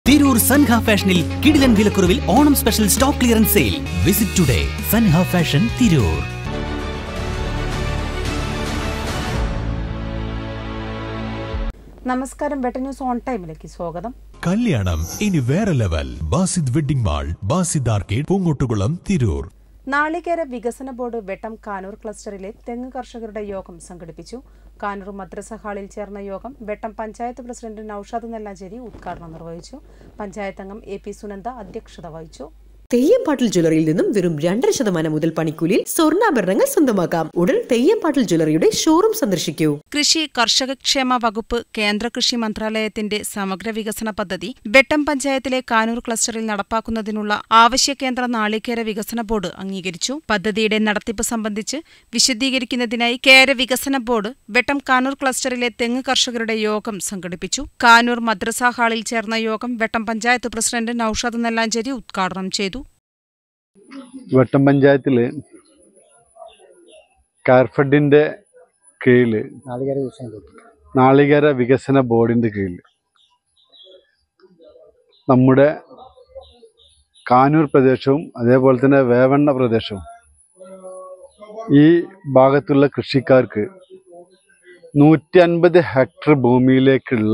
തിരൂർ സൻഹ ഫാഷനിൽ കിടിലൻ വിലക്കുറവിൽ Onam special stock clearance sale visit today Sanha fashion Tirur നമസ്കാരം വെട്ട ന്യൂസ് ഓൺ ടൈമിലേക്ക് സ്വാഗതം കല്യാണം ഇനി വേറെ level Basid wedding mall Basid arcade Poongottukulam Tirur നാളികേര വികസന ബോർഡ് വെട്ടം കാനൂർ ക്ലസ്റ്ററിലെ തെങ്ങ് കർഷകരുടെ യോഗം സംഘടിപ്പിച്ചു കാനൂർ മദ്രസ ഹാളിൽ ചേർന്ന യോഗം വെട്ടം പഞ്ചായത്ത് പ്രസിഡന്റ് നൌഷാദ് നെല്ലാഞ്ചേരി ഉദ്ഘാടനം നിർവഹിച്ചു പഞ്ചായത്ത് അംഗം എ പി സുനന്ദ അധ്യക്ഷത വഹിച്ചു തെയ്യംപാട്ടിൽ ജ്വല്ലറിയിൽ നിന്നും വെറും രണ്ടര ശതമാനം മുതൽ പണിക്കൂലിയിൽ സ്വർണ്ണാഭരണങ്ങൾ സ്വന്തമാക്കാം ഉടൻ തെയ്യംപാട്ടിൽ ജ്വല്ലറിയുടെ ഷോറൂം സന്ദർശിക്കൂ കൃഷി കർഷകക്ഷേമ വകുപ്പ് കേന്ദ്ര കൃഷി മന്ത്രാലയത്തിന്റെ സമഗ്ര വികസന പദ്ധതി വെട്ടം പഞ്ചായത്തിലെ കാനൂർ ക്ലസ്റ്ററിൽ നടപ്പാക്കുന്നതിനുള്ള ആവശ്യ കേന്ദ്ര നാളികേര വികസന ബോർഡ് അംഗീകരിച്ചു പദ്ധതിയുടെ നടത്തിപ്പ് സംബന്ധിച്ച് വിശദീകരിക്കുന്നതിനായി കേര വികസന ബോർഡ് വെട്ടം കാനൂർ ക്ലസ്റ്ററിലെ തെങ്ങ് കർഷകരുടെ യോഗം സംഘടിപ്പിച്ചു കാനൂർ മദ്രസ ഹാളിൽ ചേർന്ന യോഗം വെട്ടം പഞ്ചായത്ത് പ്രസിഡന്റ് നൌഷാദ് നെല്ലാഞ്ചേരി ഉദ്ഘാടനം ചെയ്തു വെട്ടം പഞ്ചായത്തിൽ കാർഫഡിൻ്റെ കീഴിൽ നാളികേര വികസന ബോർഡ് നാളികേര വികസന ബോർഡിൻ്റെ കീഴിൽ നമ്മുടെ കാനൂർ പ്രദേശവും അതേപോലെ തന്നെ വേവണ്ണ പ്രദേശവും ഈ ഭാഗത്തുള്ള കൃഷിക്കാർക്ക് നൂറ്റി അൻപത് ഹെക്ടർ ഭൂമിയിലേക്കുള്ള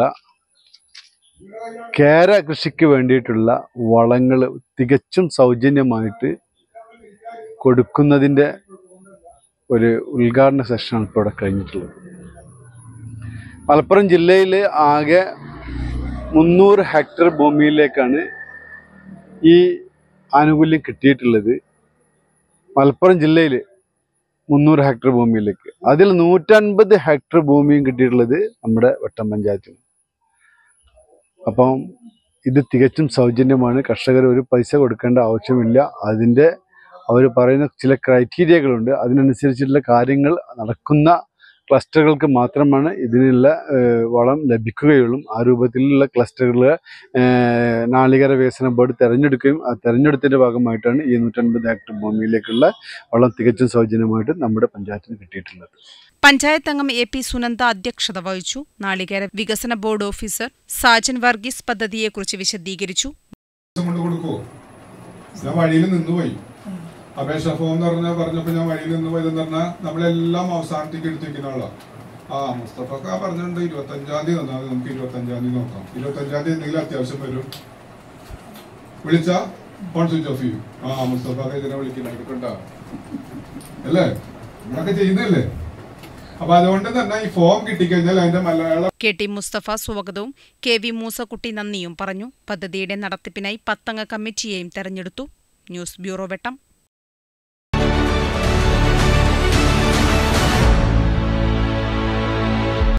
കേര കൃഷിക്ക് വേണ്ടിയിട്ടുള്ള വളങ്ങൾ തികച്ചും സൗജന്യമായിട്ട് കൊടുക്കുന്നതിൻ്റെ ഒരു ഉദ്ഘാടന സെഷനാണ് ഇപ്പോൾ ഇവിടെ കഴിഞ്ഞിട്ടുള്ളത് മലപ്പുറം ജില്ലയിൽ ആകെ മുന്നൂറ് ഹെക്ടർ ഭൂമിയിലേക്കാണ് ഈ ആനുകൂല്യം കിട്ടിയിട്ടുള്ളത് മലപ്പുറം ജില്ലയിൽ മുന്നൂറ് ഹെക്ടർ ഭൂമിയിലേക്ക് അതിൽ നൂറ്റൻപത് ഹെക്ടർ ഭൂമിയും കിട്ടിയിട്ടുള്ളത് നമ്മുടെ വട്ടം പഞ്ചായത്തിന് അപ്പം ഇത് തികച്ചും സൗജന്യമാണ് കർഷകർ ഒരു പൈസ കൊടുക്കേണ്ട ആവശ്യമില്ല അതിൻ്റെ അവർ പറയുന്ന ചില ക്രൈറ്റീരിയകളുണ്ട് അതിനനുസരിച്ചുള്ള കാര്യങ്ങൾ നടക്കുന്ന ക്ലസ്റ്ററുകൾക്ക് മാത്രമാണ് ഇതിനുള്ള ഏഹ്, വളം ലഭിക്കുകയുള്ളൂ ആ രൂപത്തിലുള്ള ക്ലസ്റ്ററുകൾ നാളികേര വികസന ബോർഡ് തിരഞ്ഞെടുക്കുകയും ആ തിരഞ്ഞെടുത്തതിൻ്റെ ഭാഗമായിട്ടാണ് ഈ നൂറ്റൻപത് ഹെക്ടർ ഭൂമിയിലേക്കുള്ള വളം തികച്ചും സൗജന്യമായിട്ട് നമ്മുടെ പഞ്ചായത്തിന് കിട്ടിയിട്ടുള്ളത് പഞ്ചായത്ത് അംഗം എ പി സുനന്ദ അധ്യക്ഷത വഹിച്ചു നാളികേര വികസന ബോർഡ് ഓഫീസർ സാജൻ വർഗീസ് പദ്ധതിയെക്കുറിച്ച് വിശദീകരിച്ചു ദിവസം കൊണ്ട് കൊടുക്കുവോ ഞാൻ വഴിയിൽ നിന്നുപോയി അപേക്ഷ ഫോം എന്ന് പറഞ്ഞാൽ പറഞ്ഞപ്പോ ഞാൻ വഴിയിൽ നിന്ന് പോയതെന്ന് പറഞ്ഞാൽ നമ്മളെല്ലാം അവസാനത്തേക്ക് എടുത്ത് വെക്കുന്ന ആളാ ആ മുസ്തഫക്ക പറഞ്ഞിട്ടുണ്ട് ഇരുപത്തഞ്ചാം തീയതി തന്നാൽ മതി, നമുക്ക് ഇരുപത്തഞ്ചാം തീയതി നോക്കാം ഇരുപത്തഞ്ചാം തീയതി എന്തെങ്കിലും അത്യാവശ്യം വരും വിളിച്ച ഫോൺ സ്വിച്ച് ഓഫ് ചെയ്യും ആ മുസ്തഫ ഇതിനെ വിളിക്കുന്ന എടുക്കണ്ട അല്ലേ നമ്മളൊക്കെ ചെയ്യുന്നല്ലേ അപ്പൊ അതുകൊണ്ട് തന്നെ ഈ ഫോം കിട്ടിക്കഴിഞ്ഞാൽ അതിന്റെ മലയാളം കെ ടി മുസ്തഫ സ്വാഗതവും കെ വി മൂസക്കുട്ടി നന്ദിയും പറഞ്ഞു പദ്ധതിയുടെ നടത്തിപ്പിനായി പത്തംഗ കമ്മിറ്റിയെയും തെരഞ്ഞെടുത്തു ന്യൂസ് ബ്യൂറോ വെട്ടം